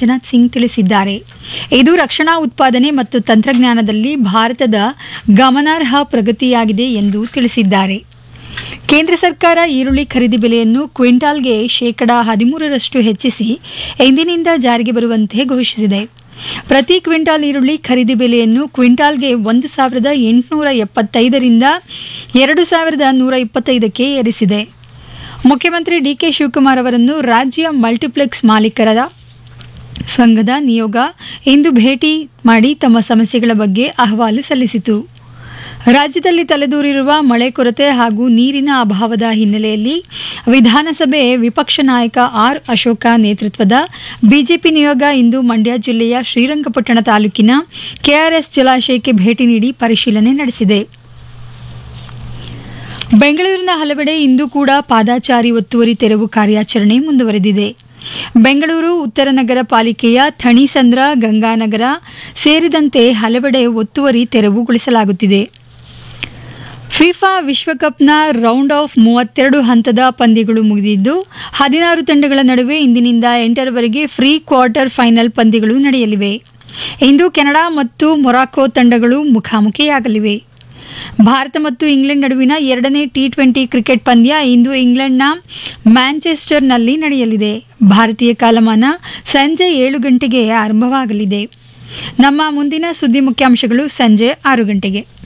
ರಾಜನಾಥ್ ಸಿಂಗ್ ತಿಳಿಸಿದ್ದಾರೆ ಇದು ರಕ್ಷಣಾ ಉತ್ಪಾದನೆ ಮತ್ತು ತಂತ್ರಜ್ಞಾನದಲ್ಲಿ ಭಾರತದ ಗಮನಾರ್ಹ ಪ್ರಗತಿಯಾಗಿದೆ ಎಂದು ತಿಳಿಸಿದ್ದಾರೆ ಕೇಂದ್ರ ಸರ್ಕಾರ ಈರುಳ್ಳಿ ಖರೀದಿ ಬೆಲೆಯನ್ನು ಕ್ವಿಂಟಾಲ್ಗೆ ಶೇಕಡಾ ಹದಿಮೂರರಷ್ಟು ಹೆಚ್ಚಿಸಿ ಎಂದಿನಿಂದ ಜಾರಿಗೆ ಬರುವಂತೆ ಘೋಷಿಸಿದೆ ಪ್ರತಿ ಕ್ವಿಂಟಾಲ್ ಈರುಳ್ಳಿ ಖರೀದಿ ಬೆಲೆಯನ್ನು ಕ್ವಿಂಟಾಲ್ಗೆ ಒಂದು ಸಾವಿರದ ಎಂಟುನೂರ ಎಪ್ಪತ್ತೈದರಿಂದ ಎರಡು ಸಾವಿರದ ನೂರ ಇಪ್ಪತ್ತೈದಕ್ಕೆ ಏರಿಸಿದೆ ಮುಖ್ಯಮಂತ್ರಿ ಡಿಕೆ ಶಿವಕುಮಾರ್ ಅವರನ್ನು ರಾಜ್ಯ ಮಲ್ಟಿಪ್ಲೆಕ್ಸ್ ಮಾಲೀಕರ ಸಂಘದ ನಿಯೋಗ ಇಂದು ಭೇಟಿ ಮಾಡಿ ತಮ್ಮ ಸಮಸ್ಯೆಗಳ ಬಗ್ಗೆ ಅಹವಾಲು ಸಲ್ಲಿಸಿತು ರಾಜ್ಯದಲ್ಲಿ ತಲೆದೂರಿರುವ ಮಳೆ ಕೊರತೆ ಹಾಗೂ ನೀರಿನ ಅಭಾವದ ಹಿನ್ನೆಲೆಯಲ್ಲಿ ವಿಧಾನಸಭೆ ವಿಪಕ್ಷ ನಾಯಕ ಆರ್ ಅಶೋಕ ನೇತೃತ್ವದ ಬಿಜೆಪಿ ನಿಯೋಗ ಇಂದು ಮಂಡ್ಯ ಜಿಲ್ಲೆಯ ಶ್ರೀರಂಗಪಟ್ಟಣ ತಾಲೂಕಿನ ಕೆಆರ್ಎಸ್ ಜಲಾಶಯಕ್ಕೆ ಭೇಟಿ ನೀಡಿ ಪರಿಶೀಲನೆ ನಡೆಸಿದೆ ಬೆಂಗಳೂರಿನ ಹಲವೆಡೆ ಇಂದು ಕೂಡ ಪಾದಾಚಾರಿ ಒತ್ತುವರಿ ತೆರವು ಕಾರ್ಯಾಚರಣೆ ಮುಂದುವರೆದಿದೆ ಬೆಂಗಳೂರು ಉತ್ತರ ನಗರ ಪಾಲಿಕೆಯ ಥಣಿಸಂದ್ರ ಗಂಗಾನಗರ ಸೇರಿದಂತೆ ಹಲವೆಡೆ ಒತ್ತುವರಿ ತೆರವುಗೊಳಿಸಲಾಗುತ್ತಿದೆ ಫಿಫಾ ವಿಶ್ವಕಪ್ನ ರೌಂಡ್ ಆಫ್ ಮೂವತ್ತೆರಡು ಹಂತದ ಪಂದ್ಯಗಳು ಮುಗಿದಿದ್ದು ಹದಿನಾರು ತಂಡಗಳ ನಡುವೆ ಇಂದಿನಿಂದ ಎಂಟರವರೆಗೆ ಫ್ರೀ ಕ್ವಾರ್ಟರ್ ಫೈನಲ್ ಪಂದ್ಯಗಳು ನಡೆಯಲಿವೆ ಇಂದು ಕೆನಡಾ ಮತ್ತು ಮೊರಾಕೊ ತಂಡಗಳು ಮುಖಾಮುಖಿಯಾಗಲಿವೆ ಭಾರತ ಮತ್ತು ಇಂಗ್ಲೆಂಡ್ ನಡುವಿನ ಎರಡನೇ ಟಿ ಟ್ವೆಂಟಿ ಕ್ರಿಕೆಟ್ ಪಂದ್ಯ ಇಂದು ಇಂಗ್ಲೆಂಡ್ನ ಮ್ಯಾಂಚೆಸ್ಟರ್ನಲ್ಲಿ ನಡೆಯಲಿದೆ ಭಾರತೀಯ ಕಾಲಮಾನ ಸಂಜೆ ಏಳು ಗಂಟೆಗೆ ಆರಂಭವಾಗಲಿದೆ ನಮ್ಮ ಮುಂದಿನ ಸುದ್ದಿ ಮುಖ್ಯಾಂಶಗಳು ಸಂಜೆ ಆರು ಗಂಟೆಗೆ